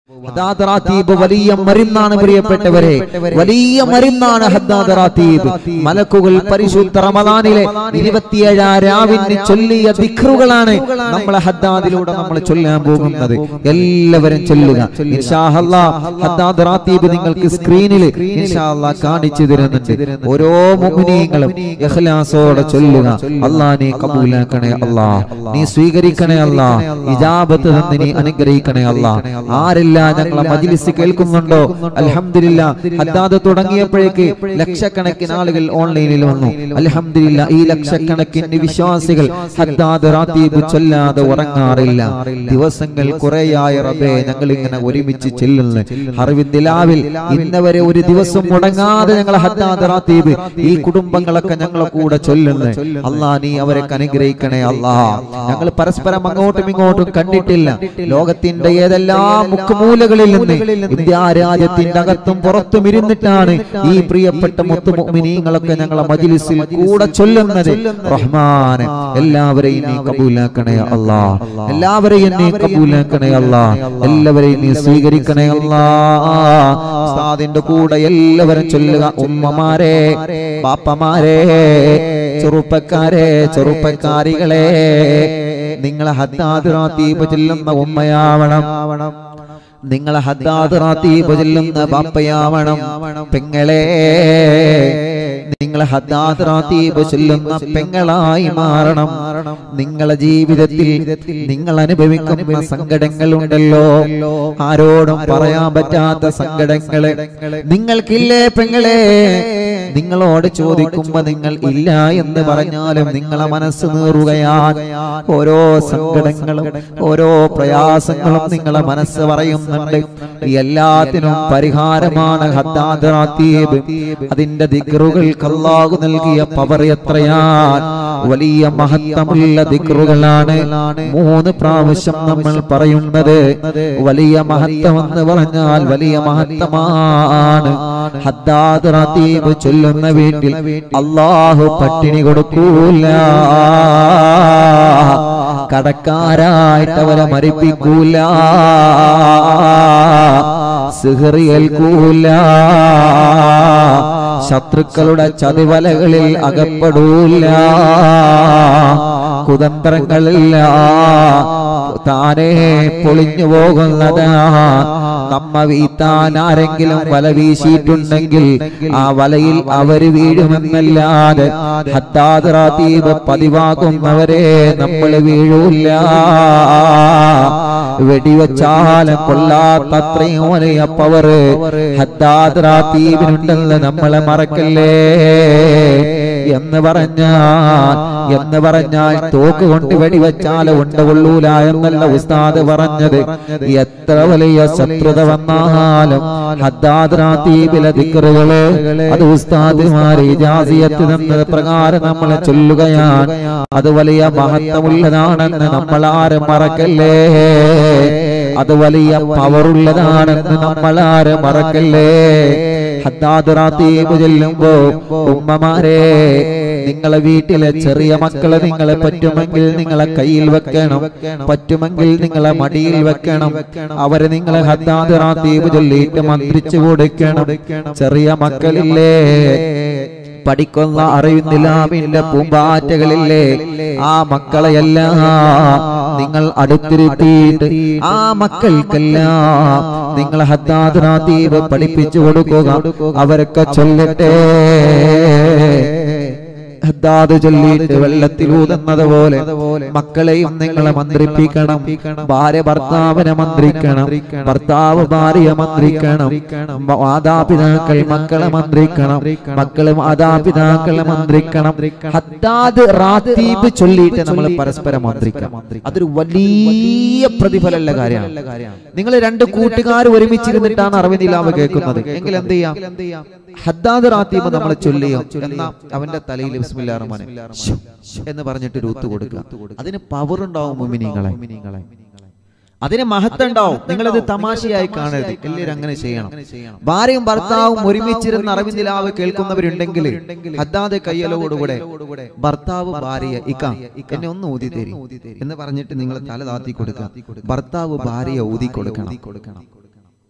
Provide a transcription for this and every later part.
ഹദ്ദാദ് റാത്തീബ് വലിയ മരുന്നാണ് പ്രിയപ്പെട്ടവരെ വലിയ മരുന്നാണ് ഹദ്ദാദ് റാത്തീബ് മലക്കുകൾ പരിശുദ്ധ റമദാനിലെ ഇരുപത്തിയേഴാം രാവിന് ചൊല്ലിയ ദിക്റുകളാണ് നമ്മളെ ഹദ്ദാദിലൂടെ നമ്മൾ ചൊല്ലാൻ പോകുന്നത് എല്ലാവരും ചൊല്ലുക ഇൻഷാ അല്ലാ ഹദ്ദാദ് റാത്തീബ് നിങ്ങൾക്ക് സ്ക്രീനിൽ ഇൻഷാ അല്ലാ കാണിച്ചു തരുന്നുണ്ട് ഓരോ മുഅ്മിനീങ്ങളും ഇഖ്ലാസോടെ ചൊല്ലുക അല്ലാ നീ കബൂലാക്കണേ അല്ലാ നീ സ്വീകരിക്കണേ അല്ലാ ഇജാബത്ത് തന്ന് നീ അനുഗ്രഹിക്കണേ അല്ലാ ആരെല്ലാം ഞങ്ങളെ മജ്ലിസ് കേൾക്കുന്നുണ്ടോ അൽഹംദുലില്ല ഹദ്ദാദ് തുടങ്ങിയപ്പോഴേക്ക് ലക്ഷക്കണക്കിന് ആളുകൾ ഓൺലൈനിൽ വന്നു അൽഹംദുലില്ല ഈ ലക്ഷക്കണക്കിന് വിശ്വാസികൾ ഹദ്ദാദ് റാത്തീബ് ചൊല്ലാതെ ഉറങ്ങാറില്ല ദിവസങ്ങൾ കുറേയായ റബ്ബേ ഞങ്ങൾ ഇങ്ങനെ ഒരുമിച്ച് ചെല്ലുന്നു ഹർവിന്ദിലാവിൽ ഇന്നവരെ ഒരു ദിവസം മുടങ്ങാതെ ഞങ്ങൾ ഹദ്ദാദ് റാത്തീബ് ഈ കുടുംബങ്ങളൊക്കെ ഞങ്ങളെ കൂടെ ചൊല്ലുന്നു അല്ലാ നീ അവരെ അനുഗ്രഹിക്കണേ അല്ലാ ഞങ്ങൾ പരസ്പരം അങ്ങോട്ടും ഇങ്ങോട്ടും കണ്ടിട്ടില്ല ലോകത്തിന്റെ ഏതെല്ലാം മുക്കുമൂലകളിൽ നിന്ന് ഇന്ത്യ രാജ്യത്തിന്റെ അകത്തും പുറത്തും ഇരുന്നിട്ടാണ് ഈ പ്രിയപ്പെട്ട മുത്തുമൊമിനീങ്ങളൊക്കെ ഞങ്ങളെ മജിലിസിൽ കൂടെ ചൊല്ലുന്നത് റഹ്മാൻ എല്ലാവരെയും നീ കബൂലാക്കണേ അല്ലാ എല്ലാവരെയും നീ കബൂലാക്കണേ അല്ലാ എല്ലാവരെയും നീ സ്വീകരിക്കണേ അല്ലാ ഉസ്താദിന്റെ കൂടെ എല്ലാവരും ചൊല്ലുക ഉമ്മമാരെ പാപ്പമാരെ ചെറുപ്പക്കാരെ ചെറുപ്പക്കാരികളെ നിങ്ങളെ ഹദ്ദാദ് റാത്തീബ് ചെല്ലുന്ന ഉമ്മയാവണം നിങ്ങളെ ഹദ്ദാദ് റാത്തീബ് ചെല്ലുന്ന ബാപ്പയാവണം പെങ്ങളെ നിങ്ങളെ ഹദ്ദാദ് റാത്തീബ് ചൊല്ലുന്ന പെങ്ങളായി മാറണം നിങ്ങളെ ജീവിതത്തിൽ നിങ്ങൾ അനുഭവിക്കുന്ന സങ്കടങ്ങളുണ്ടല്ലോ ആരോടും പറയാൻ പറ്റാത്ത സങ്കടങ്ങള് നിങ്ങൾക്കില്ലേ പെങ്ങളെ നിങ്ങളോട് ചോദിക്കുമ്പോ നിങ്ങൾ ഇല്ല എന്ന് പറഞ്ഞാലും നിങ്ങളെ മനസ്സ് നീറുകയാണ് ഓരോ സങ്കടങ്ങളും ഓരോ പ്രയാസങ്ങളും നിങ്ങളെ മനസ്സ് പറയുന്നുണ്ട് എല്ലാത്തിനും പരിഹാരമാണ് ഹദ്ദാദ് റാത്തീബ് അതിന്റെ ദിക്റുകൾക്ക് അല്ലാഹു നൽകിയ പവർ എത്രയാണ് വലിയ മഹത്വമുള്ള ദിക്റുകളാണ് മൂന്ന് പ്രാവശ്യം നമ്മൾ പറയുന്നത് വലിയ മഹത്വം എന്ന് പറഞ്ഞാൽ വലിയ മഹത്വമാണ് ഹദ്ദാദ് റാത്തീബ് ചൊല്ലുന്ന വീട്ടിൽ അള്ളാഹു പട്ടിണി കൊടുക്കൂല കടക്കാരായിട്ട് അവരെ മരിപ്പിക്കൂല സിഹറിയേൽക്കൂല ശത്രുക്കളുടെ ചതിവലകളിൽ അകപ്പെടൂല കുതന്ത്രങ്ങളില്ല താനേ പൊളിഞ്ഞു പോകുന്നതാ നമ്മ വീത്താൻ ആരെങ്കിലും വല വീശിയിട്ടുണ്ടെങ്കിൽ ആ വലയിൽ അവര് വീഴുമെന്നല്ലാതെ ഹദ്ദാദ് റാത്തീബ് പതിവാകുന്നവരെ നമ്മൾ വീഴൂല വെടിവെച്ചാലും കൊള്ളാത്തത്രയും വലിയ പവറ് ഹദ്ദാദ് റാത്തീബിനുണ്ടെന്ന് നമ്മളെ മറക്കല്ലേ എന്ന് പറഞ്ഞാൽ എന്ന് പറഞ്ഞാൽ തോക്ക് കൊണ്ട് വെടിവെച്ചാൽ ഉണ്ട കൊള്ളൂല എന്നല്ല ഉസ്താദ് പറഞ്ഞത് എത്ര വലിയ ശത്രുത വന്നാലും ഹദ്ദാദ് റാത്തീബിലെ ദിക്റുകള് അത് ഉസ്താദ്മാര് ഇജാസിയത്ത് തന്നത് പ്രകാരം നമ്മൾ ചൊല്ലുകയാണ് അത് വലിയ മഹത്വമുള്ളതാണെന്ന് നമ്മൾ ആരും മറക്കല്ലേ അത് വലിയ പവറുള്ളതാണെന്ന് നമ്മൾ ആരും മറക്കല്ലേ ഹദ്ദാദ് റാത്തീബ് ചെല്ലുമ്പോ ഉമ്മമാരെ നിങ്ങളെ വീട്ടിലെ ചെറിയ മക്കളെ നിങ്ങളെ പറ്റുമെങ്കിൽ നിങ്ങളെ കയ്യിൽ വെക്കണം പറ്റുമെങ്കിൽ നിങ്ങളെ മടിയിൽ വെക്കണം അവരെ നിങ്ങളെ ഹദ്ദാദ് റാത്തീബ് ചൊല്ലിയിട്ട് മന്ത്രിച്ചു കൊടുക്കണം ചെറിയ മക്കളില്ലേ പഠിക്കുന്ന അറിയുന്നില്ലാമിന്റെ പൂമ്പാറ്റകളില്ലേ ആ മക്കളെയെല്ലാം നിങ്ങൾ അടുത്തിരുത്തിയിട്ട് ആ മക്കൾക്കെല്ലാം നിങ്ങൾ ഹദ്ദാദ് റാത്തീബ് പഠിപ്പിച്ചു കൊടുക്കുക അവരൊക്കെ ചൊല്ലട്ടെ ഹദ്ദാദ് ചൊല്ലിയിട്ട് വെള്ളത്തിലൂതുന്നത് പോലെ മക്കളെയും നിങ്ങളെ മന്ത്രിപ്പിക്കണം ഭാര്യ ഭർത്താവിനെ മന്ത്രിക്കണം ഭർത്താവ് ഭാര്യയെ മന്ത്രിക്കണം മാതാപിതാക്കൾ മക്കളെ മന്ത്രിക്കണം മക്കള് മാതാപിതാക്കളെ മന്ത്രിക്കണം ഹദ്ദാദ് റാത്തീബ് ചൊല്ലിയിട്ട് നമ്മൾ പരസ്പരം മന്ത്രിക്കണം അതൊരു വലിയ പ്രതിഫലമുള്ള കാര്യമാണ് നിങ്ങൾ രണ്ട് കൂട്ടുകാർ ഒരുമിച്ചിരുന്നിട്ടാണ് അറിവിനിലാവ് കേൾക്കുന്നത് എങ്കിൽ എന്ത് ചെയ്യാം ഹദ്ദാദ് റാത്തീബ് നമ്മൾ ചൊല്ലിയോ എന്നാ അവന്റെ തലയിൽ ബിസ്മില്ലാ റഹ്മാനെ എന്ന് പറഞ്ഞിട്ട് രൂത്ത് കൊടുക്കുക അതിന് പവർ ഉണ്ടാവും മുമിനിങ്ങളെ അതിന് മഹത്വം ഉണ്ടാവും നിങ്ങളത് തമാശയായി കാണരുത് എല്ലാവരും അങ്ങനെ ചെയ്യണം ഭാര്യയും ഭർത്താവും ഒരുമിച്ചിരുന്ന് അറിവിന്ദിലാവ് കേൾക്കുന്നവരുണ്ടെങ്കിൽ ഹദ്ദാദ് കയ്യലോടുകൂടെ ഭർത്താവ് ഭാര്യ ഇക്ക എന്നെ ഒന്ന് ഊതി തരും എന്ന് പറഞ്ഞിട്ട് നിങ്ങൾ തല താത്തി കൊടുക്കുക ഭർത്താവ് ഭാര്യയെ ഊതി കൊടുക്കണം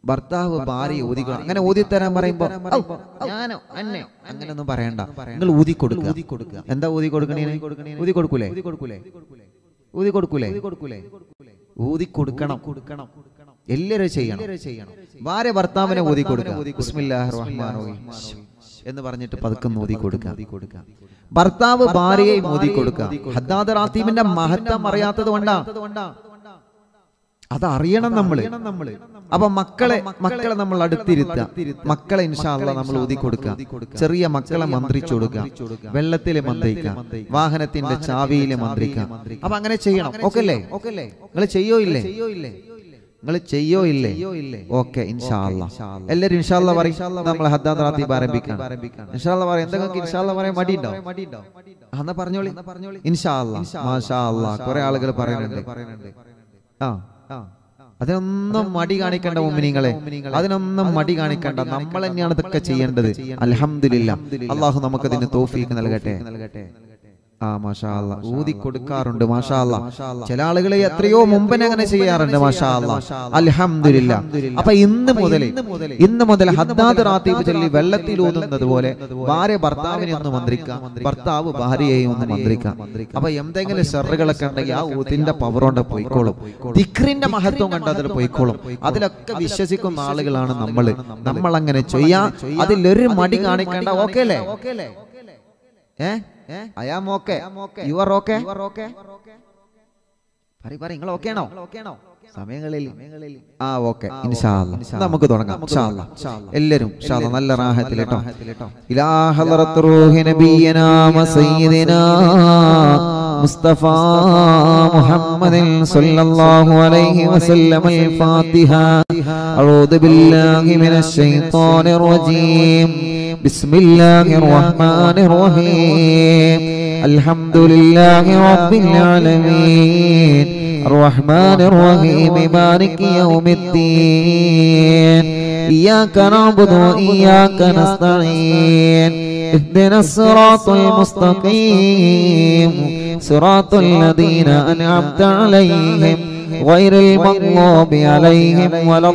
ഭർത്താവ് ഭാര്യ ഊതിക്കണം അങ്ങനെ ഊതിത്തരാൻ പറയുമ്പോ ഔ, ഞാനോ അന്നെ അങ്ങനെ ഒന്നും പറയണ്ട നിങ്ങൾ ഊതി കൊടുക്കുക എന്താ ഊതി കൊടുക്കണേ ഊതി കൊടുക്കൂലേ ഊതി കൊടുക്കൂലേ ഊതി കൊടുക്കണം കൊടുക്കണം എല്ലാവരും ചെയ്യണം ചെയ്യണം ഭാര്യ ഭർത്താവിനെ ഊതി കൊടുക്കുക ബിസ്മില്ലാഹിർ റഹ്മാനിർ റഹീം എന്ന് പറഞ്ഞിട്ട് പതുക്കെ ഊതി കൊടുക്കുക ഭർത്താവ് ഭാര്യയെ ഊതി കൊടുക്കുക ഹദ്ദാദ് റാത്തീബിന്റെ മഹത്വം അറിയാത്തത് കൊണ്ടാ അത് അറിയണം നമ്മള് അപ്പൊ മക്കളെ മക്കളെ നമ്മൾ അടുത്തിരുത്ത മക്കളെ ഇൻഷാല്ല നമ്മൾ ഊതി കൊടുക്കുക ചെറിയ മക്കളെ മന്ത്രിച്ചു കൊടുക്കുക വെള്ളത്തില് മന്ത്രിക്കാം വാഹനത്തിന്റെ ചാവിയില് മന്ത്രിക്കാം അപ്പൊ അങ്ങനെ ചെയ്യണം ഓക്കെ അല്ലേ നിങ്ങൾ ചെയ്യോ ഇല്ലേ നിങ്ങൾ ചെയ്യോ ഇല്ലേ ഓക്കെ ഇൻഷാല്ല എല്ലാരും ഇൻഷാല്ല പറയും നമ്മൾ ഹദ്ദാദ് റാത്തീബ് ആരംഭിക്കാം ഇൻഷാല്ല പറയും എന്തെങ്കിലും ഇൻഷാല്ല പറയാൻ മടിയുണ്ടോ ആ, എന്നാ പറഞ്ഞോളി ഇൻഷാല്ല മാഷാ അല്ലാ കുറെ ആളുകൾ പറയുന്നുണ്ട് ആ അതിനൊന്നും മടി കാണിക്കണ്ട മുമ്മിനിങ്ങളെ അതിനൊന്നും മടി കാണിക്കണ്ട നമ്മൾ തന്നെയാണ് ഇതൊക്കെ ചെയ്യേണ്ടത് അൽഹംദുലില്ല അള്ളാഹു നമുക്കതിന് തോഫീക്ക് നൽകട്ടെ ആ മാഷാ അല്ലാ ഊതി കൊടുക്കാറുണ്ട് മാഷാ അല്ലാ ചില ആളുകൾ എത്രയോ മുമ്പനെ അങ്ങനെ ചെയ്യാറുണ്ട് മാഷാ അല്ലാ അൽഹംദുലില്ല അപ്പൊ ഇന്ന് മുതൽ ഇന്ന് മുതൽ ഹദ്ദാദ് റാത്തീബ് ചൊല്ലി വെള്ളത്തിൽ ഊതുന്നത് പോലെ ഭാര്യ ഭർത്താവിനെ ഒന്ന് മന്ത്രിക്കാം ഭർത്താവ് ഭാര്യയെയും ഒന്ന് മന്ത്രിക്കാം അപ്പൊ എന്തെങ്കിലും ഷെറുകളൊക്കെ ഉണ്ടെങ്കിൽ ആ ഊതിന്റെ പവർ കൊണ്ട് പോയിക്കോളും ദിക്റിന്റെ മഹത്വം കണ്ട് അതിൽ പോയിക്കോളും അതിലൊക്കെ വിശ്വസിക്കുന്ന ആളുകളാണ് നമ്മൾ നമ്മൾ അങ്ങനെ ചെയ്യാം അതിലൊരു മടി കാണിക്കേണ്ട ഓക്കെ അല്ലേ ഏ I am okay you are okay പറ പറ നിങ്ങൾ ഓക്കെ ആണോ സമയങ്ങളിൽ ആ ഓക്കെ നമുക്ക് തുടങ്ങാം ഇൻഷാ അല്ലാ. എല്ലാരും ഇൻഷാ അല്ലാ നല്ല റാഹത്തിൽ കേട്ടോ ഇലാ ഹളറത്ത് റൂഹി നബിയനാ വസയ്യിദിനാ മുസ്തഫ മുഹമ്മദിൻ സല്ലല്ലാഹു അലൈഹി വസല്ലം الفاتحة أعوذ بالله من الشيطان الرجيم بسم الله الرحمن الرحيم الحمد لله رب العالمين الرحمن الرحيم مالك يوم الدين إياك نعبد وإياك نستعين اهدنا الصراط المستقيم صراط الذين أنعمت عليهم غير المغضوب عليهم ولا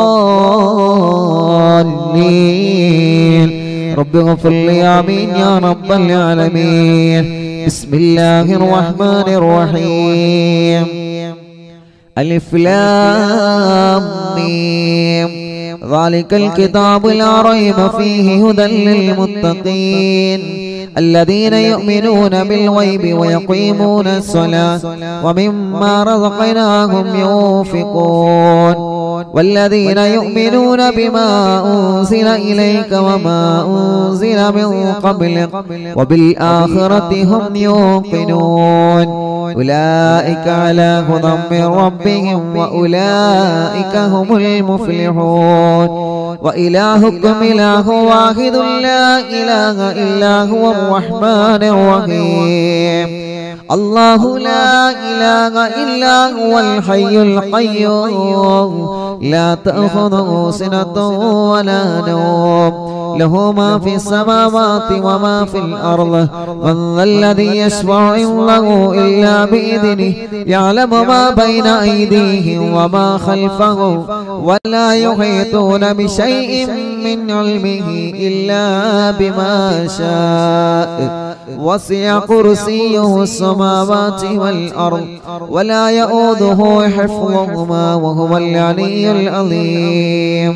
الضالين رب اغفر لي آمين يا رب العالمين بسم الله الرحمن الرحيم ألف لام ميم ذلك الكتاب لا ريب فيه هدى للمتقين الذين يؤمنون بالغيب ويقيمون الصلاة ومما رزقناهم ينفقون والذين يؤمنون بما أنزل إليك وما أنزل من قبلك وبالآخرة هم يوقنون أولئك على هدى من ربهم وأولئك هم المفلحون وإلهكم إله واحد لا إله إلا هو الرحمن الرحيم الله لا إله إلا هو الحي القيوم لا تأخذه سنة ولا نوم له ما في السماوات وما في الأرض من ذا الذي يشفع عنده إلا بإذنه يعلم ما بين أيديهم وما خلفهم ولا يحيطون بشيء من علمه إلا بما شاء وسع كرسيه السماوات والأرض ولا يؤوده حفظهما وهو العلي العظيم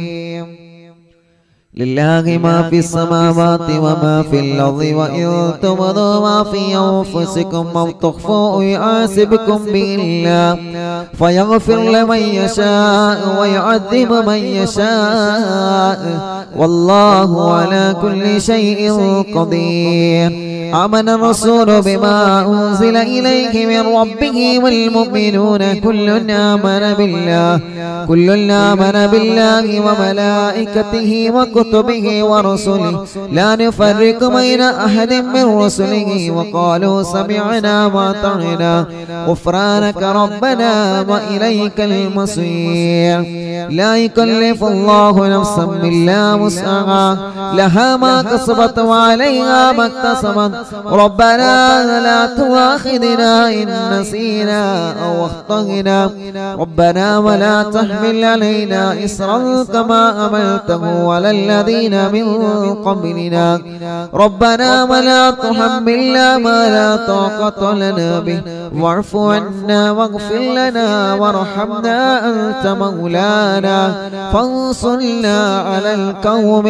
لله ما في السماوات وما في الأرض وإن تبدوا ما في أنفسكم أو تخفوه يحاسبكم به الله فيغفر لمن يشاء ويعذب من يشاء والله على كل شيء قدير آمن الرسول بما أنزل إليه من ربه والمؤمنون كل آمن بالله كل آمن بالله وملائكته وكتبه ورسله لا نفرق بين أحد من رسله وقالوا سمعنا وأطعنا غفرانك ربنا وإليك المصير لا يكلف الله نفسا إلا وسعها لها ما كسبت وعليها ما اكتسبت ربنا لا تؤاخذنا إن نسينا أو أخطأنا ربنا ولا تحمل علينا إصرا كما أملته على الذين من قبلنا ربنا ولا تحملنا ما لا طاقة لنا به واعف عنا واغفر لنا وارحمنا أنت مولانا فانصرنا على القوم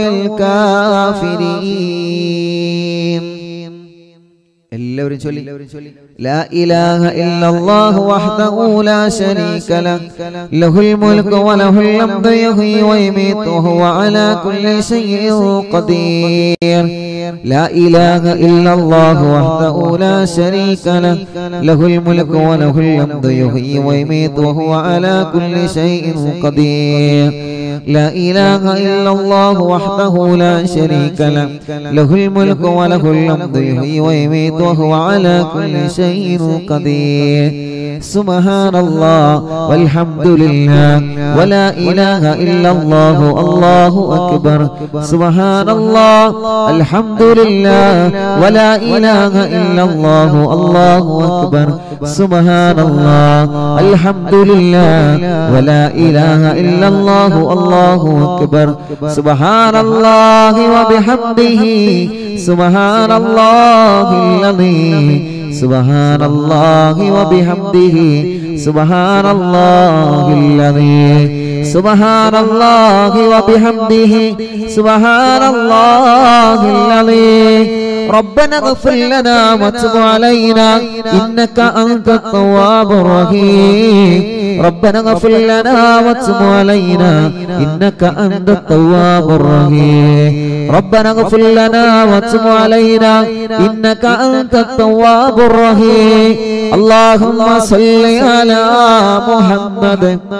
الكافرين എല്ലാവരും ചൊല്ലി لا إله إلا الله وحده لا شريك له له الملك وله الحمد يحيي ويميت وهو على كل شيء قدير لا إله إلا الله وحده لا شريك له له الملك وله الحمد يحيي ويميت وهو على كل شيء قدير لا إله إلا الله وحده لا شريك له له الملك وله الحمد يحيي ويميت وهو على كل شيء قدير سبحان الله والحمد لله ولا إله إلا الله الله أكبر سبحان الله الحمد لله ولا إله إلا الله الله أكبر سبحان الله الحمد لله ولا إله إلا الله الله أكبر سبحان الله وبحمده سبحان الله العظيم سبحان الله وبحمده سبحان الله العظيم سبحان الله وبحمده سبحان الله العظيم ربنا اغفر لنا وتب علينا إنك أنت التواب الرحيم ربنا اغفر لنا وتب علينا إنك أنت التواب الرحيم ربنا اغفر لنا وتب علينا إنك أنت التواب الرحيم اللهم صل على محمد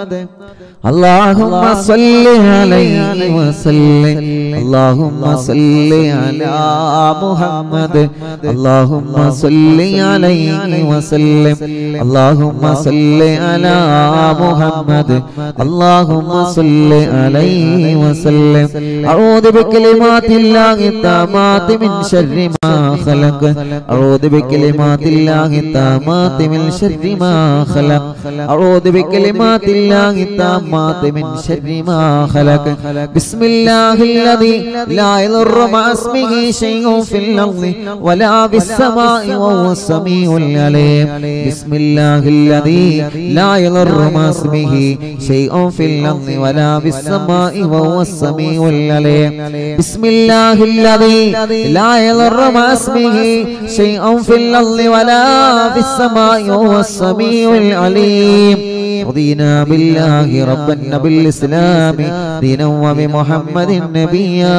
اللهم صل عليه وسلم اللهم صل على محمد اللهم صل عليه وسلم اللهم صل على محمد اللهم صل عليه وسلم أعوذ بكلمات الله التامات من شر ما خلق أعوذ بكلمات الله التامات من شر ما خلق أعوذ بكلمات الله التامات من شر ما خلق بسم الله الذي لا يضر مع اسمه شيء في الأرض ولا في السماء وهو السميع العليم بسم الله الذي لا يضر مع اسمه شيء في الأرض ولا في السماء وهو السميع العليم بسم الله الذي لا يضر مع اسمه شيء في الأرض ولا في السماء وهو السميع العليم رضينا بالله ربا بالإسلام دينا وبمحمد نبيا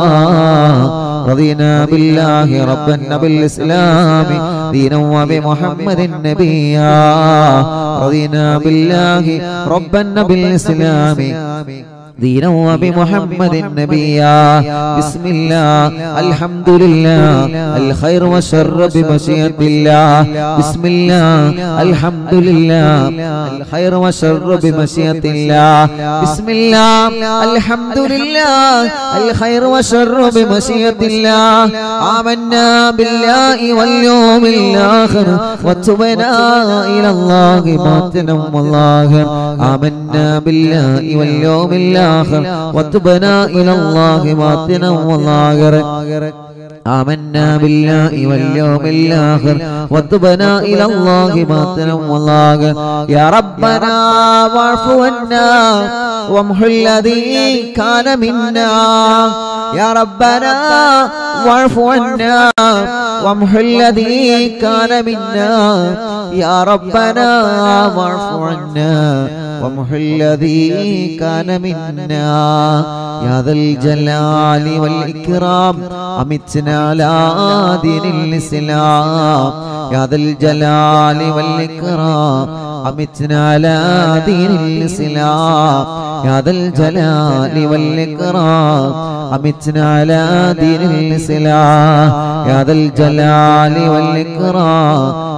رضينا بالله ربا بالإسلام دينا وبمحمد نبيا رضينا بالله ربا بالإسلام دينا وبمحمد نبيا بسم الله الحمد لله الخير والشر بمشيئة الله بسم الله الحمد لله الخير والشر بمشيئة الله بسم الله الحمد لله الخير والشر بمشيئة الله آمنا بالله واليوم الآخر وتبنا إلى الله باطنا والله آمنا بالله واليوم الآخر وتبنا إلى الله باطنا والظاهر آمنا بالله واليوم الآخر وتبنا إلى الله باطنا والظاهر يا ربنا واعف عنا وامح الذي كان منا يا ربنا واعف عنا وامح الذي كان منا يا ربنا واعف عنا وامح الذي كان منا يا ذا الجلال والإكرام أمتنا على دين الإسلام يا ذا الجلال والإكرام أمتنا على دين الإسلام يا ذا الجلال والإكرام أمتنا على دين الإسلام يا ذا الجلال والإكرام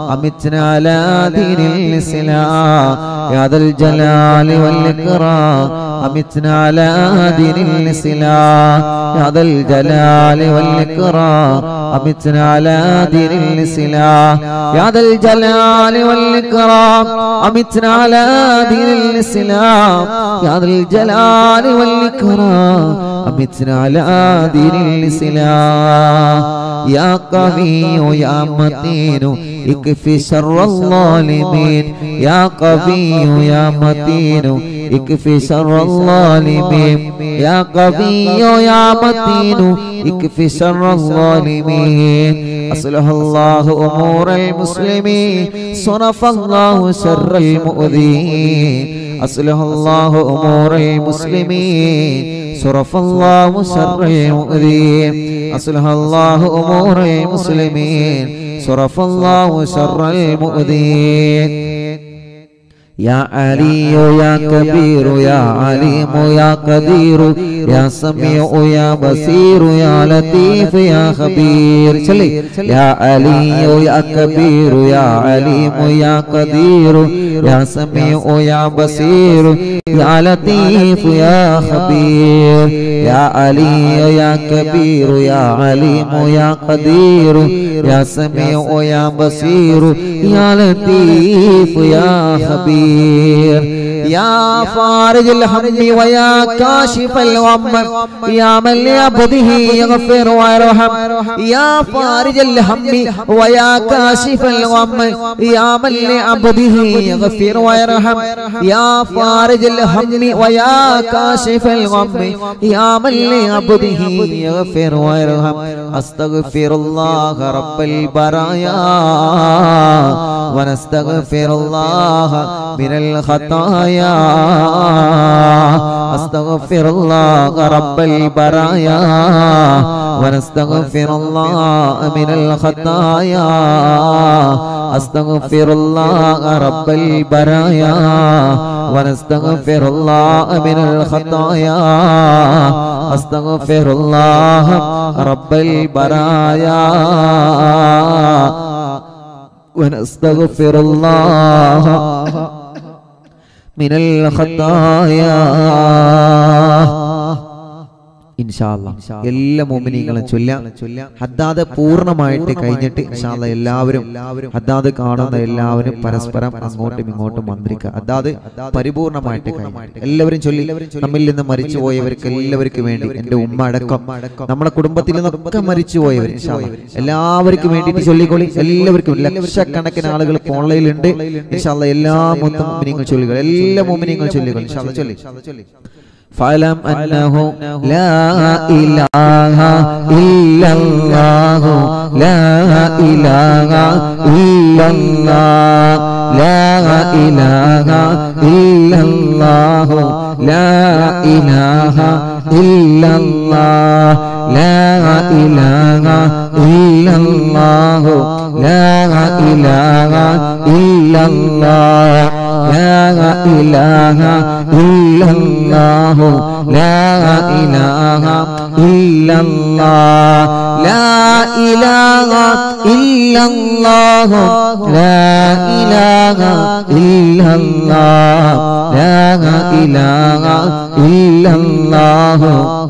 أمتنا على دين الإسلام يا ذا الجلال والإكرام أمتنا على دين الإسلام يا ذا الجلال والإكرام أمتنا على دين الإسلام يا ذا الجلال والإكرام أمتنا على دين الإسلام يا ذا الجلال والإكرام أمتنا على دين الإسلام يا قوي يا متين اكفي شر الظالمين يا قوي يا متين اكفي شر الظالمين يا قوي يا متين اكفي شر الظالمين أصلح الله أمور المسلمين صرف الله شر المؤذين أصلح الله أمور المسلمين صرف الله شر المؤذين أصلح الله أمور المسلمين صرف الله شر المؤذين يا علي يا كبير يا عليم يا قدير يا سميع يا بصير يا لطيف يا خبير چلي يا علي يا كبير يا عليم يا قدير يا سميع يا بصير يا لطيف يا خبير يا علي يا كبير يا عليم يا قدير يا سميع يا بصير يا لطيف يا خبير يا فارج الهم ويا كاشف الغم يا من لعبده يغفر ويرحم يا فارج الهم ويا كاشف الغم يا من لعبده يغفر ويرحم يا فارج الهم ويا كاشف الغم يا من لعبده يغفر ويرحم استغفر الله رب البرايا ونستغفر الله من الخطايا أستغفر الله رب البرايا ونستغفر الله من الخطايا أستغفر الله رب البرايا ونستغفر الله من الخطايا أستغفر الله رب البرايا ونستغفر الله من الخطايا ഇൻഷാല്ല എല്ലാ മോമിനികളും ചൊല്ലാം ഹദ്ദാദ് പൂർണ്ണമായിട്ട് കഴിഞ്ഞിട്ട് ഇൻഷാല്ല എല്ലാവരും ഹദ്ദാദ് കാണുന്ന എല്ലാവരും പരസ്പരം അങ്ങോട്ടും ഇങ്ങോട്ടും മന്ത്രിക്കുക ഹദ്ദാദ് പരിപൂർണമായിട്ട് കഴിഞ്ഞിട്ട് എല്ലാവരും ചൊല്ലി നമ്മിൽ നിന്ന് മരിച്ചു പോയവർക്ക് എല്ലാവർക്കും വേണ്ടി എന്റെ ഉമ്മ അടക്കം നമ്മുടെ കുടുംബത്തിൽ നിന്നൊക്കെ മരിച്ചു പോയവർ ഇൻഷാല്ല എല്ലാവർക്കും വേണ്ടിയിട്ട് ചൊല്ലിക്കൊള്ളി എല്ലാവർക്കും ലക്ഷക്കണക്കിന് ആളുകൾ ഓൺലൈനിലുണ്ട് ഇൻഷാല്ല എല്ലാ മൊത്തം മോമിനിങ്ങൾ ചൊല്ലുകൾ എല്ലാ മോമിനിങ്ങളും ചൊല്ലുകൾ ഇൻഷാല്ല ചൊല്ലി فاعلم أنه لا إله إلا الله لا إله إلا الله لا إله إلا الله لا إله إلا الله لا إله إلا الله لا إله إلا الله لا إله إلا الله لا إله إلا الله لا إله إلا الله لا إله إلا الله لا إله إلا الله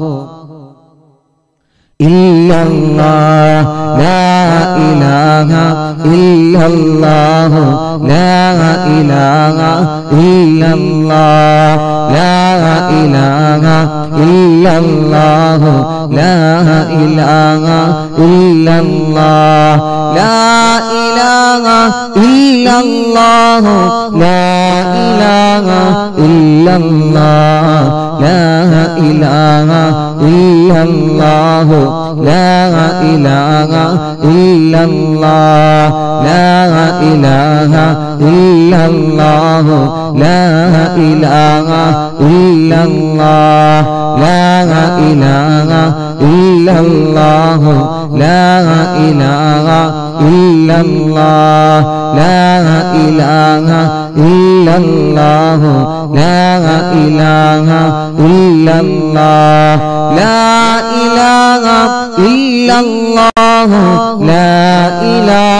إلا الله لا إله إلا الله لا إله إلا الله لا إله إلا الله لا إله إلا الله لا إله إلا الله لا إله إلا الله لا إله إلا الله لا إله إلا الله لا إله إلا الله لا إله إلا الله لا إله إلا الله لا إله إلا الله لا إله إلا الله لا إله إلا الله لا إله إلا الله لا إله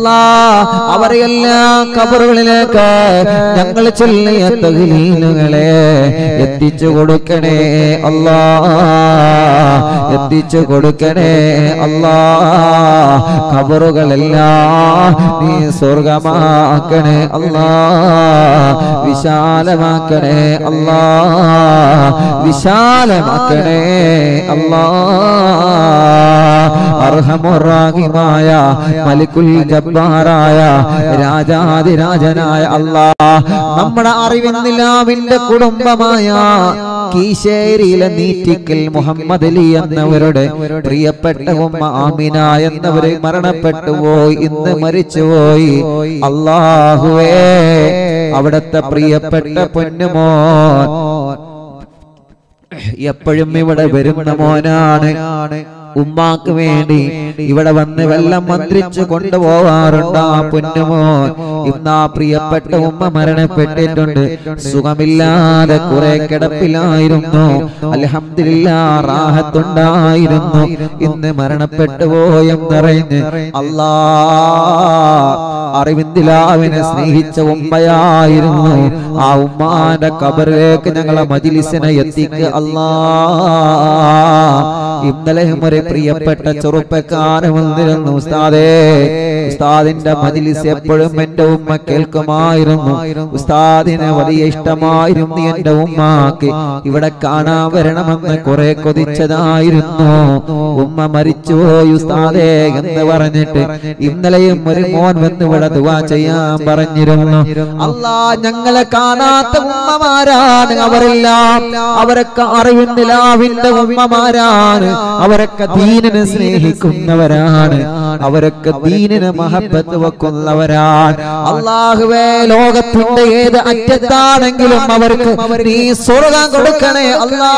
അല്ലാ അവരെല്ലാം കബറുകളിലേക്ക് ഞങ്ങൾ ചൊല്ലിയ തഹ്ലീലുകളെ എത്തിച്ചു കൊടുക്കണേ അല്ലാ എത്തിച്ചു കൊടുക്കണേ അല്ലാ കബറുകളെല്ലാം നീ സ്വർഗമാക്കണേ അല്ലാ വിശാലമാക്കണേ അല്ലാ വിശാലമാക്കണേ അല്ലാ അർഹമുറാഹിമായ മലിക്കുൽ ജബ്ബാറായ രാജാതിരാജനായ അല്ലാ നമ്മുടെ അറിവിന്നിലാവിന്റെ കുടുംബമായ കീശേരിയിലെ നീറ്റിക്കൽ മുഹമ്മദ് അലി എന്നവരുടെ പ്രിയപ്പെട്ട ഉമ്മ ആമിന എന്നവരെ മരണപ്പെട്ടു പോയി ഇന്ന് മരിച്ചുപോയി അള്ളാഹുവേ അവിടത്തെ പ്രിയപ്പെട്ട പൊന്നുമോൻ എപ്പോഴും ഇവിടെ വരുന്ന മോനാണ് ഉമ്മാക്ക് വേണ്ടി ഇവിടെ വന്ന് വെള്ളം മന്ത്രിച്ചു കൊണ്ടുപോവാറുണ്ട് ആ പൊന്നുമോൻ ഇന്ന് ആ പ്രിയപ്പെട്ട ഉമ്മ മരണപ്പെട്ടിട്ടുണ്ട് സുഖമില്ലാതെ കുറെ കിടപ്പിലായിരുന്നു അലഹമില്ല റാഹത്തുണ്ടായിരുന്നു ഇന്ന് മരണപ്പെട്ടു പോയെന്നറിഞ്ഞ് അല്ലാ അറിവിന്ദിലാവിനെ സ്നേഹിച്ച ഉമ്മയായിരുന്നു ആ ഉമ്മാന്റെ കബറിലേക്ക് ഞങ്ങളെ മജിലിസിനെ എത്തിക്കുക അല്ലാ ഇന്നലെ ഒരു പ്രിയപ്പെട്ട ചെറുപ്പക്കാരൻ വന്നിരുന്നു ഉസ്താദേ ഉസ്താദിന്റെ മജിലിസ് എപ്പോഴും എന്റെ ഉമ്മ കേൾക്കുമായിരുന്നു ഉസ്താദിനെ വലിയ ഇഷ്ടമായിരുന്നു എന്റെ ഉമ്മാക്ക് ഇവിടെ കാണാൻ വരണമെന്ന് കുറെ കൊതിച്ചതായിരുന്നു ഉമ്മ മരിച്ചുപോയി ഉസ്താദേ എന്ന് പറഞ്ഞിട്ട് ഇന്നലെയും ഒരു മോൻ വന്ന് ഇവിടെ ദുവാ ചെയ്യാൻ പറഞ്ഞിരുന്നു അല്ലാ ഞങ്ങളെ കാണാത്ത ഉമ്മമാരാണ് അവരെല്ലാം അവരൊക്കെ അറിവിന്ദിലാവിന്റെ ഉമ്മമാരാണ് അവരൊക്കെ ദീനിനെ സ്നേഹിക്കുന്നവരാണ് അവരൊക്കെ ദീനിനെ മഹബത്ത് വെക്കുന്നവരാണ് അള്ളാഹുവേ ലോകത്തിന്റെ ഏത് അറ്റത്താണെങ്കിലും അവർക്ക് നീ സ്വർഗം കൊടുക്കണേ അല്ലാ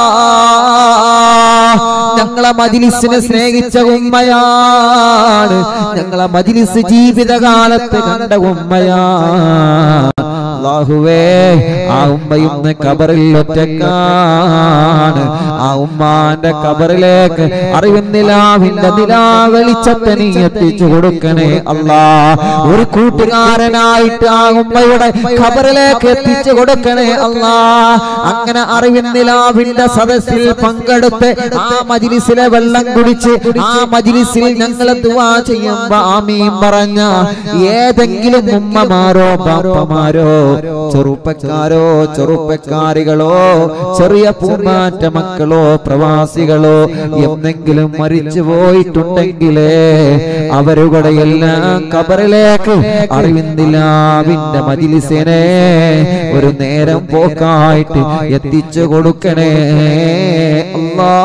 ഞങ്ങളെ മജിലിസിനെ സ്നേഹിച്ച ഉമ്മയാണ് ഞങ്ങളെ മജിലിസ് ജീവിതകാലത്ത് കണ്ട ഉമ്മയാണ് അള്ളാഹുവേ ആ ഉമ്മ ഇന്ന് കബറിൽ ഒറ്റക്കാണ് ആ ഉമ്മാന്റെ കബറിലേക്ക് അറിവുന്നിലാവിന്റെ നിലാ വെളിച്ചത്തെ നീ എത്തിച്ചു കൊടുക്കണേ അല്ലാ ഒരു കൂട്ടുകാരനായിട്ട് ആ ഉമ്മയുടെ ഖബറിലേക്ക് എത്തിച്ചു കൊടുക്കണേ അല്ലാ അങ്ങനെ അറിവിന്നിലാവിന്റെ സദസ്സിൽ പങ്കെടുത്ത് ആ മജിലിസിലെ വെള്ളം കുടിച്ച് ആ മജിലിസിൽ ഞങ്ങൾ ദുവാ ചെയ്യുമ്പോ ആമീൻ പറഞ്ഞ ഏതെങ്കിലും ഉമ്മമാരോ ബാപ്പമാരോ ചെറുപ്പക്കാരോ ചെറുപ്പക്കാരികളോ ചെറിയ പൂമാറ്റ മക്കളോ പ്രവാസികളോ എന്തെങ്കിലും മരിച്ചു പോയിട്ടുണ്ടെങ്കിലേ അവരുടെ എല്ലാം കബറിലേക്ക് അറിവിന്ദിലാവിന്റെ മജിലിസിനെ ഒരു നേരം പോക്കായിട്ട് എത്തിച്ചു കൊടുക്കണേ അല്ലാ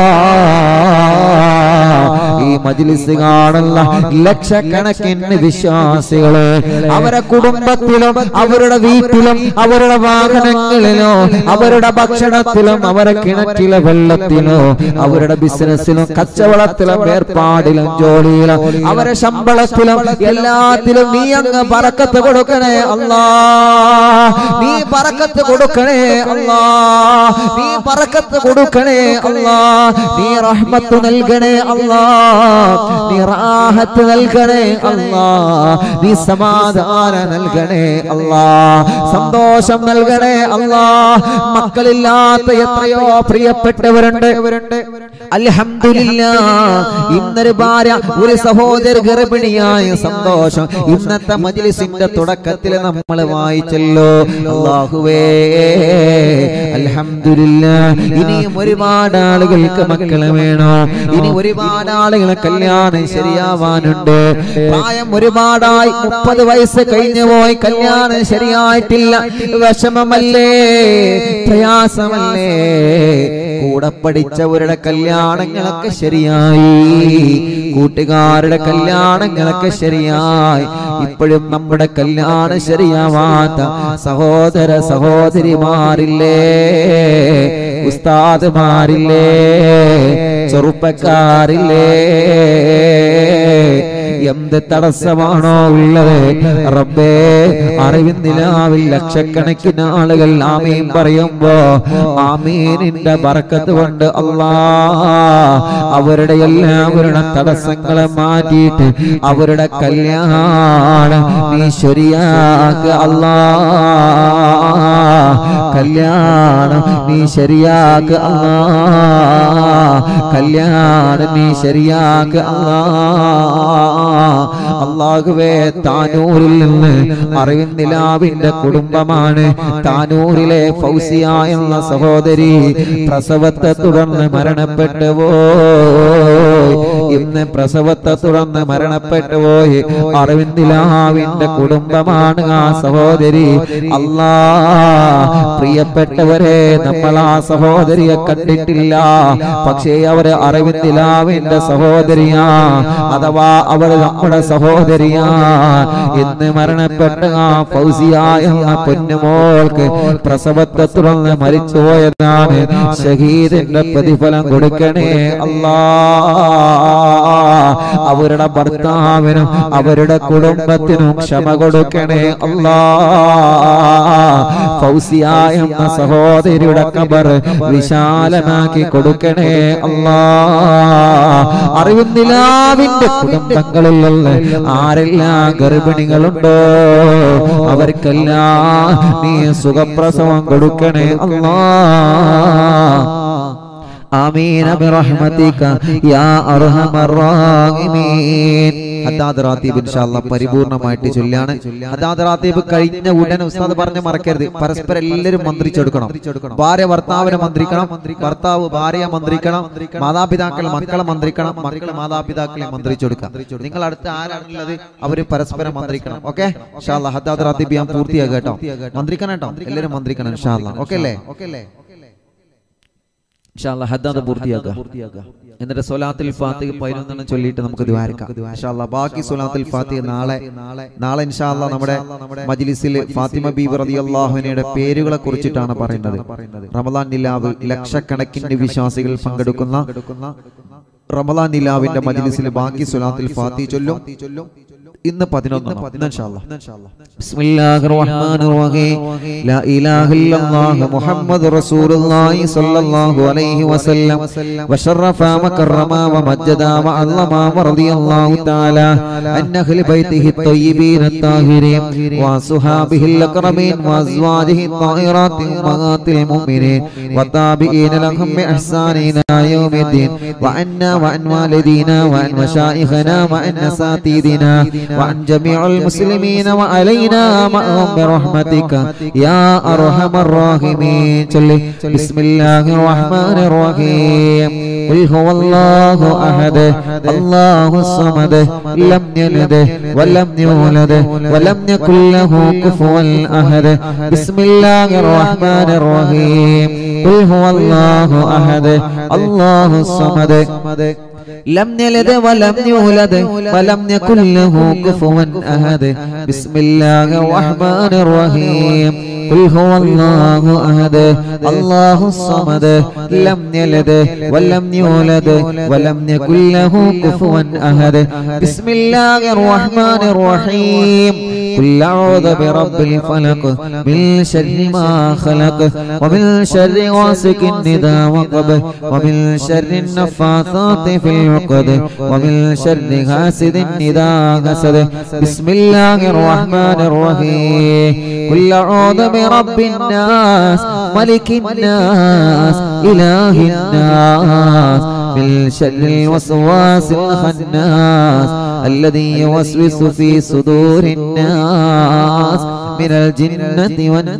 ഈ മജിലിസ് കാണുന്ന ലക്ഷക്കണക്കിന് വിശ്വാസികള് അവരെ കുടുംബത്തിലും അവരുടെ വീട്ടിലും അവരുടെ വാഹനങ്ങളിലോ അവരുടെ ഭക്ഷണത്തിലും അവരെ കിണറ്റിലെ വെള്ളത്തിലോ അവരുടെ ബിസിനസ്സിലും കച്ചവടത്തിലും ഏർപ്പാടിലും ജോലിയിലും അവരെ ശമ്പളത്തിലും എല്ലാത്തിലും നീ അങ്ങ് പറക്കത്ത് കൊടുക്കണേ അല്ലാ നീ പറക്കത്ത് കൊടുക്കണേ അല്ലാ നീ പറക്കത്ത് കൊടുക്കണേ അല്ലാ നീ റഹ്മത്ത് നൽകണേ അല്ലാ നീ റാഹത്ത് നൽകണേ അല്ലാ നീ സമാധാനം നൽകണേ അല്ലാ സന്തോഷം നൽകണേ അല്ലാ മക്കളില്ലാത്ത എത്രയോ പ്രിയപ്പെട്ടവരുണ്ട് അൽഹംദുലില്ലാ ഇന്നൊരു ഭാര്യ ഒരു സഹോദര ഗർഭിണിയായ സന്തോഷം ഇന്നത്തെ മജ്ലിസിന്റെ തുടക്കത്തിൽ നമ്മൾ വായിച്ചല്ലോ അല്ലാഹുവേ അൽഹംദുലില്ലാ ഇനിയും ഒരുപാട് ആളുകൾക്ക് മക്കളെ വേണോ ഇനി ഒരുപാട് ആളുകളെ കല്യാണം ശരിയാവാനുണ്ട് പ്രായം ഒരുപാടായി മുപ്പത് വയസ്സ് കഴിഞ്ഞു പോയി കല്യാണം ശരിയായിട്ടില്ല വിഷമമല്ലേ പ്രയാസമല്ലേ കൂടെ പഠിച്ചവരുടെ കല്യാണങ്ങളൊക്കെ ശരിയായി കൂട്ടുകാരുടെ കല്യാണങ്ങളൊക്കെ ശരിയായി ഇപ്പോഴും നമ്മുടെ കല്യാണം ശരിയാവാത്ത സഹോദര സഹോദരിമാരില്ലേ ഉസ്താദ്മാരില്ലേ ചെറുപ്പക്കാരില്ലേ എന്ത് തടസ്സമാണോ ഉള്ളത് റബ്ബേ അറിവിന്ദിലാവിൽ ലക്ഷക്കണക്കിന് ആളുകൾ ആമീൻ പറയുമ്പോ ആമീനിന്റെ ബർക്കത്ത് കൊണ്ട് അല്ലാ അവരുടെ എല്ലാവരുടെ തടസ്സങ്ങളെ മാറ്റിയിട്ട് അവരുടെ കല്യാണം നീ ശരിയാക്ക അല്ലാ കല്യാണം നീ ശരിയാക്ക അല്ലാ കല്യാണം നീ ശരിയാക്ക അല്ലാ അള്ളാഹുവേ താനൂരിൽ നിന്ന് അറിവിന്ദിലാവിന്റെ കുടുംബമാണ് താനൂരിലെ ഫൗസിയ എന്ന സഹോദരി പ്രസവത്തെ തുടർന്ന് മരണപ്പെട്ടു പോയി ഇന്ന് പ്രസവത്തെ തുടർന്ന് മരണപ്പെട്ടു പോയി അറിവിന്ദിലാവിന്റെ കുടുംബമാണ് ആ സഹോദരി അല്ലാ പ്രിയപ്പെട്ടവരെ നമ്മൾ ആ സഹോദരിയെ കണ്ടിട്ടില്ല പക്ഷേ അവര് അറിവിന്ദിലാവിന്റെ സഹോദരിയാ അഥവാ അവൾ നമ്മുടെ സഹോദരിയാ ഇന്ന് മരണപ്പെട്ട ആ ഫൗസിയ എന്ന പൊന്നുമോൾക്ക് പ്രസവത്തെ തുടർന്ന് മരിച്ചുപോയതാണ് ഷഹീദിന്റെ പ്രതിഫലം കൊടുക്കണേ അല്ലാ അവരുടെ ഭർത്താവിനും അവരുടെ കുടുംബത്തിനും ക്ഷമ കൊടുക്കണേ അല്ലാ ഫൗസിയ എന്ന സഹോദരിയുടെ കബർ വിശാലമാക്കി കൊടുക്കണേ അല്ലാ അറിവുന്നിലാവിന്റെ കുടുംബങ്ങളിൽ നിന്ന് ആരെല്ലാം ഗർഭിണികളുണ്ടോ അവർക്കെല്ലാം നീ സുഖപ്രസവം കൊടുക്കണേ അല്ലാ ആമീന ബിറഹ്മതിക യാ അർഹമർ റാഹിമീൻ ഹദാദ് റാത്തീബ് ഇൻഷാല്ല പരിപൂർണമായിട്ട് ചൊല്ലാണ് ഹദാദ് റാത്തീബ് കഴിഞ്ഞ ഉടനെ ഉസ്താദ് പറഞ്ഞ് മറക്കരുത് പരസ്പരം എല്ലാവരും മന്ത്രിച്ചെടുക്കണം ഭാര്യ ഭർത്താവിനെ മന്ത്രിക്കണം ഭർത്താവ് ഭാര്യയെ മന്ത്രിക്കണം മാതാപിതാക്കൾ മക്കളെ മന്ത്രിക്കണം മക്കളെ മാതാപിതാക്കളെ മന്ത്രിച്ചെടുക്കാം നിങ്ങൾ അടുത്ത് ആരാണുള്ളത് അവര് പരസ്പരം മന്ത്രിക്കണം ഓക്കെ ഇൻഷാല്ല ഹദാദ് റാത്തീബ് ഞാൻ പൂർത്തിയാക്കുക കേട്ടോ മന്ത്രിക്കണം കേട്ടോ എല്ലാവരും മന്ത്രിക്കണം ഇൻഷാല്ല ഓക്കെ അല്ലേ ഓക്കെ അല്ലേ ഇൻഷാല്ലാ ഹദ്ദാദ് പൂർത്തിയാക്കുക എന്നിട്ട് സൊലാത്തിൽ ഫാത്തിഹ പതിനൊന്നെണ്ണം ചൊല്ലിയിട്ട് നമുക്ക് ദ്വാരക്കാം ഇൻഷാല്ലാ ബാക്കി സൊലാത്തിൽ ഫാത്തിഹ നാളെ നാളെ ഇൻഷാല്ലാ നമ്മുടെ മജ്ലിസിൽ ഫാത്തിമ ബീബി റളിയല്ലാഹുവിനയുടെ പേരുകളെ കുറിച്ചിട്ടാണ് പറയുന്നത് റമദാൻ നിലാവ് ലക്ഷക്കണക്കിന് വിശ്വാസികൾ പങ്കെടുക്കുന്ന റമദാൻ നിലാവിന്റെ മജ്ലിസിൽ ബാക്കി സൊലാത്തിൽ ഫാത്തിഹ ചൊല്ലും ഇന്ന് പതിനൊന്ന് بسم الله الرحمن الرحيم لا إله إلا الله محمد رسول الله صلى الله عليه وسلم وشرف وكرم ومجد وعظم ورضي الله تعالى عن أهل بيته الطيبين الطاهرين وصحابه الأكرمين وأزواجه الطاهرات أمهات المؤمنين والتابعين لهم بإحسان إلى يوم الدين وعنا وعن والدينا وعن مشايخنا وعن أساتذتنا وعن جميع المسلمين وعلينا معهم برحمتك يا أرحم الراحمين بسم الله الرحمن الرحيم قل هو الله أحد الله الصمد لم يلد ولم يولد ولم يكن له كفوا أحد بسم الله الرحمن الرحيم قل هو الله أحد الله الصمد لم يلد ولم يولد ولم يكن له كفوا أحد بسم الله الرحمن الرحيم قل هو الله أحد الله الصمد لم يلد ولم يولد ولم يكن له كفوا أحد بسم الله الرحمن الرحيم قل أعوذ برب الفلق من شر ما خلق ومن شر غاسق إذا وقب ومن شر النفاثات في العقد ومن شر حاسد إذا حسد بسم الله الرحمن الرحيم قل أعوذ برب الناس ملك الناس إله الناس من شر الوسواس الخناس الذي يوسوس في صدور الناس من الجنة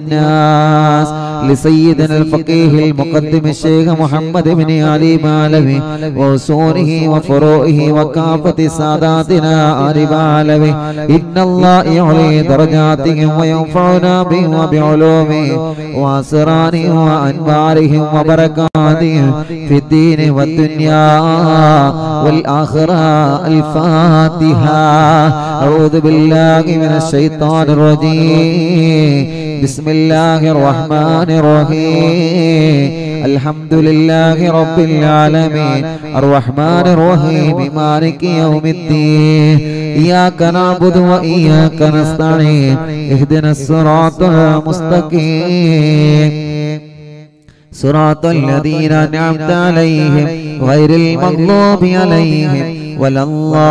والناس لسيدنا الفقيه المقدم الشيخ محمد بن علي مالوي وأصوله وفروعه وكافة ساداتنا آل مالوي إن الله يعلي درجاتهم وينفعنا بهم وبعلومهم وأسرارهم وأنوارهم وبركاتهم في الدين والدنيا والآخرة الفاتحة أعوذ بالله من الشيطان الرجيم بسم الله الرحمن الرحيم الحمد لله رب العالمين الرحمن الرحيم مالك يوم الدين إياك نعبد وإياك نستعين اهدنا الصراط المستقيم صراط الذين أنعمت عليهم غير المغضوب عليهم ولا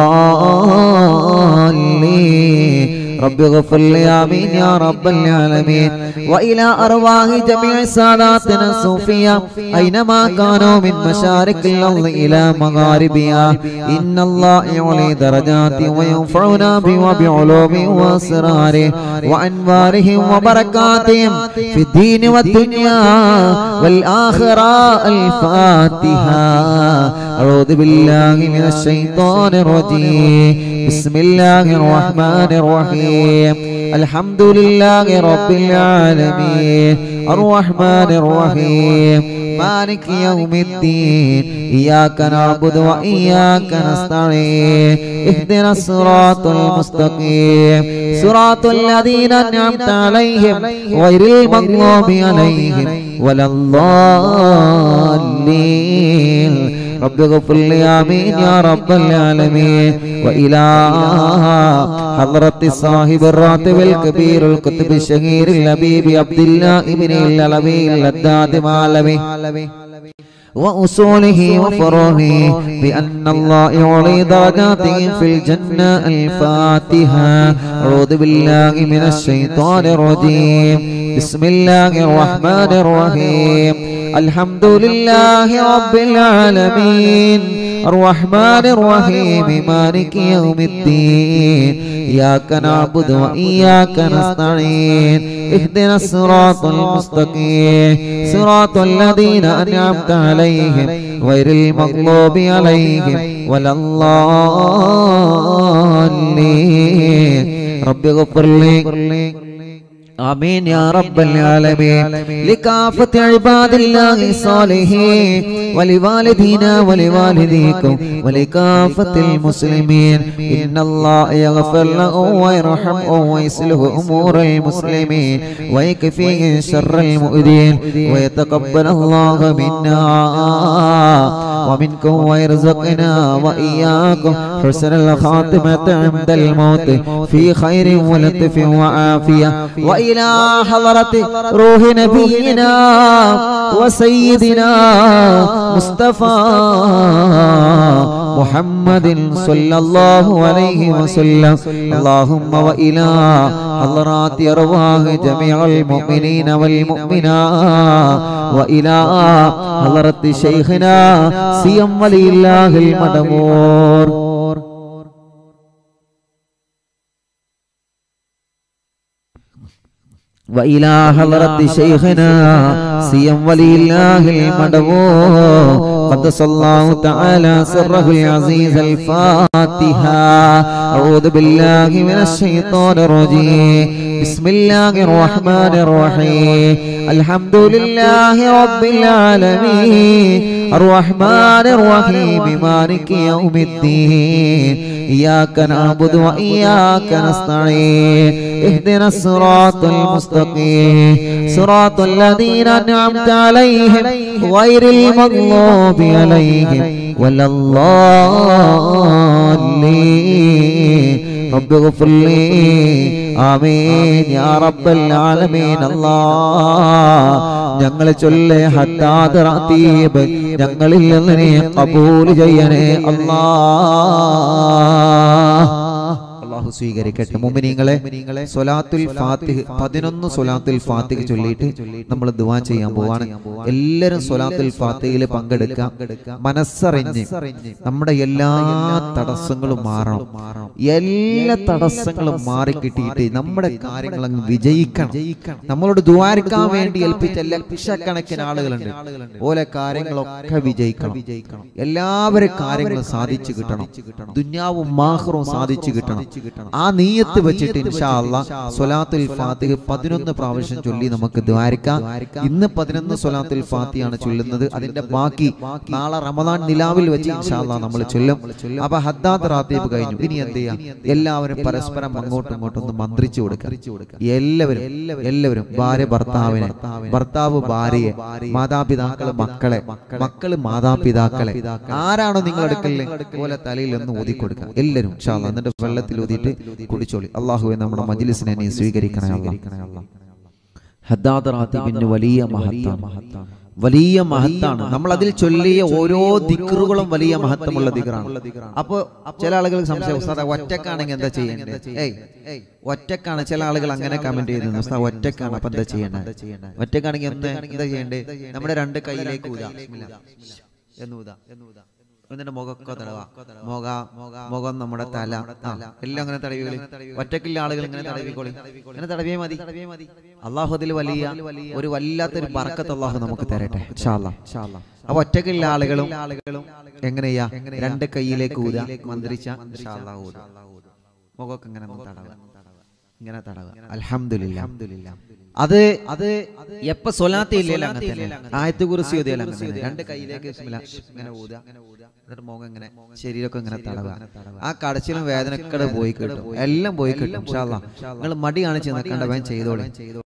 الضالين رب اغفر لي آمين يا رب العالمين وإلى أرواح جميع ساداتنا الصوفية أينما كانوا من مشارق الأرض إلى مغاربها إن الله يعلي درجات وينفعنا به بعلوم وأسراره وأنوارهم وبركاتهم في الدين والدنيا والآخرة الفاتحة أعوذ بالله من الشيطان الرجيم بسم الله الرحمن الرحيم الحمد لله رب العالمين الرحمن الرحيم مالك يوم الدين إياك نعبد وإياك نستعين اهدنا الصراط المستقيم صراط الذين أنعمت عليهم غير المغضوب عليهم ولا الضالين رب اغفر لي آمين يا رب العالمين وإلى حضرة صاحب الراتب الكبير الكتب الشهير الحبيب عبد الله ابن العلوي اللداد معلمي وأصوله وفروعه بأن الله يعلي درجاته في الجنة الفاتحة أعوذ بالله من الشيطان الرجيم بسم الله الرحمن الرحيم الحمد لله رب العالمين الرحمن الرحيم مالك يوم الدين إياك نعبد وإياك نستعين اهدنا الصراط المستقيم صراط الذين أنعمت عليهم غير المغضوب عليهم ولا الضالين رب اغفر لي آمين يا رب العالمين لكافة عباد الله الصالحين ولوالدينا ولوالديكم ولكافة المسلمين إن الله يغفر لهم ويرحمهم ويصلح أمور المسلمين ويكفيهم شر المؤذين ويتقبل الله منا ومنكم ويرزقنا وإياكم حسن الخاتمة عند الموت في خير ولطف وعافية وإلى حضرة روح نبينا وسيدنا مصطفى محمد صلى الله عليه وسلم اللهم وإلى حضرات أرواح جميع المؤمنين والمؤمنات وإلى حضرة شيخنا سيم ولي الله المدمور وإلى حضرة شيخنا سيم ولي الله المدبور قدس الله تعالى سره العزيز الفاتحة أعوذ بالله من الشيطان الرجيم بسم الله الرحمن الرحيم الحمد لله رب العالمين الرحمن الرحيم مالك يوم الدين إياك نعبد وإياك نستعين اهدنا الصراط المستقيم صراط الذين أنعمت عليهم غير المغضوب عليهم ولا الضالين رب اغفر لي ആമീൻ യാ റബ്ബൽ ആലമീൻ അല്ലാഹ് ഞങ്ങൾ ചൊല്ലേ ഹത്താദ് റാത്തീബ് ഞങ്ങളിൽ നിന്ന് നീ കബൂൽ ചെയ്യണേ അല്ലാഹ് അള്ളാഹു സ്വീകരിക്കട്ടെ മുമ്പിനിങ്ങളെ സൊലാത്തുൽ ഫാത്തിഹ് പതിനൊന്ന് സൊലാത്തുൽ ഫാത്തിഹ് ചൊല്ലിയിട്ട് നമ്മൾ ദുവാ ചെയ്യാൻ പോവാണ് എല്ലാവരും സൊലാത്തുൽ ഫാത്തിഹിൽ പങ്കെടുക്കാം മനസ്സറിഞ്ഞ് നമ്മുടെ എല്ലാ തടസ്സങ്ങളും മാറണം എല്ലാ തടസ്സങ്ങളും മാറി കിട്ടിയിട്ട് നമ്മുടെ കാര്യങ്ങൾ അങ്ങ് വിജയിക്കണം നമ്മളോട് ദ്വാരിക്കാൻ വേണ്ടി ഏൽപ്പിച്ച ലക്ഷക്കണക്കിന് ആളുകളുണ്ട് ഓലെ കാര്യങ്ങളൊക്കെ വിജയിക്കണം എല്ലാവരും കാര്യങ്ങളും സാധിച്ചു കിട്ടണം ദുന്യാവും മാഹറും സാധിച്ചു കിട്ടണം ആ നീയത്ത് വെച്ചിട്ട് ഇൻഷാ അല്ലാ സ്വലാത്തുൽ ഫാത്തിഹ് പതിനൊന്ന് പ്രാവശ്യം ചൊല്ലി നമുക്ക് ദ്വാരിക്കാം ഇന്ന് പതിനൊന്ന് സ്വലാത്തുൽ ഫാത്തിയാണ് ചൊല്ലുന്നത് അതിന്റെ ബാക്കി നാളെ റമദാൻ നിലാവിൽ വെച്ച് ഇൻഷാ അല്ലാ നമ്മൾ ചൊല്ലും അപ്പൊ ഹദ്ദാദ് റാത്തീബ് കഴിഞ്ഞു ഇനി എന്ത് ചെയ്യാം എല്ലാവരും പരസ്പരം അങ്ങോട്ടും ഇങ്ങോട്ടും ഒന്ന് മന്ത്രിച്ചു കൊടുക്കുക എല്ലാവരും എല്ലാവരും ഭാര്യ ഭർത്താവിനെ ഭർത്താവ് ഭാര്യയെ മാതാപിതാക്കള് മക്കളെ മക്കള് മാതാപിതാക്കളെ ആരാണോ നിങ്ങൾ എടുക്കല്ലേ പോലെ തലയിൽ ഒന്ന് ഊതി കൊടുക്കുക എല്ലാവരും ഇൻഷാ അല്ലാ. എന്നിട്ട് വെള്ളത്തിൽ ഊതിയിട്ട് കുടിച്ചോളി അള്ളാഹുവെ നമ്മുടെ മജ്ലിസിനെ നീ സ്വീകരിക്കണേ അല്ലാ. ഹദ്ദാദ് റാത്തീബിന് വലിയ മഹത്താണ് വലിയ മഹത്താണ് നമ്മൾ അതിൽ ചൊല്ലിയ ഓരോ ദിക്റുകളും വലിയ മഹത്വമുള്ള ദിക്റാണ് അപ്പൊ ചില ആളുകൾ സംശയം ഉസ്താദ ഒറ്റക്കാണെങ്കിൽ എന്താ ചെയ്യേണ്ടത് ഏയ് ഒറ്റക്കാണ് ചില ആളുകൾ അങ്ങനെ കമന്റ് ചെയ്യുന്നത് ഉസ്താദ് ഒറ്റക്കാണ് അപ്പൊ എന്താ ചെയ്യേണ്ടത് ഒറ്റക്കാണെങ്കിൽ എന്താ എന്താ ചെയ്യേണ്ടത് നമ്മുടെ രണ്ട് കൈയിലേക്ക് ഊതാ എന്ന് ഊതാ എന്നിട്ട് മുഖമൊക്കെ തടവാ മുഖ മുഖം നമ്മുടെ തല ആ, എല്ലാം അങ്ങനെ തടവികളി ഒറ്റക്കില്ല ആളുകൾ ഇങ്ങനെ തടവിക്കോളി ഇങ്ങനെ തടവിയേ മതി അള്ളാഹു അതിൽ വലിയ ഒരു വല്ലാത്തൊരു ബറക്കത്ത് അള്ളാഹു നമുക്ക് തരട്ടെ ഇൻഷാ അല്ലാ. അപ്പൊ ഒറ്റക്കില്ല ആളുകളും ആളുകളും എങ്ങനെയാ രണ്ട് കൈയിലേക്ക് ഊതാ മന്ത്രിച്ച ഇൻഷാ അല്ലാ ഊതാ. മുഖമൊക്കെ ഇങ്ങനെ ഒന്ന് തടവുക ഇങ്ങനെ തടവുക അൽഹംദുലില്ലാ അത് അത് എപ്പ സ്വലാത്ത് ഇല്ലല്ലോ അങ്ങനെ തന്നെ ആയത്ത് കുറിച്ച് ഓതിയാലും അങ്ങനെ തന്നെ. രണ്ട് കൈയിലേക്ക് ബിസ്മില്ലാ, ഇങ്ങനെ ഊതുക എന്നിട്ട് മുഖം ഇങ്ങനെ ശരീരമൊക്കെ ഇങ്ങനെ തടവുക ആ കടച്ചിലും വേദനക്കടെ പോയി കിട്ടും എല്ലാം പോയി കിട്ടും നിങ്ങൾ മടി കാണിച്ച് നിൽക്കേണ്ട വേഗം ചെയ്തോളൂ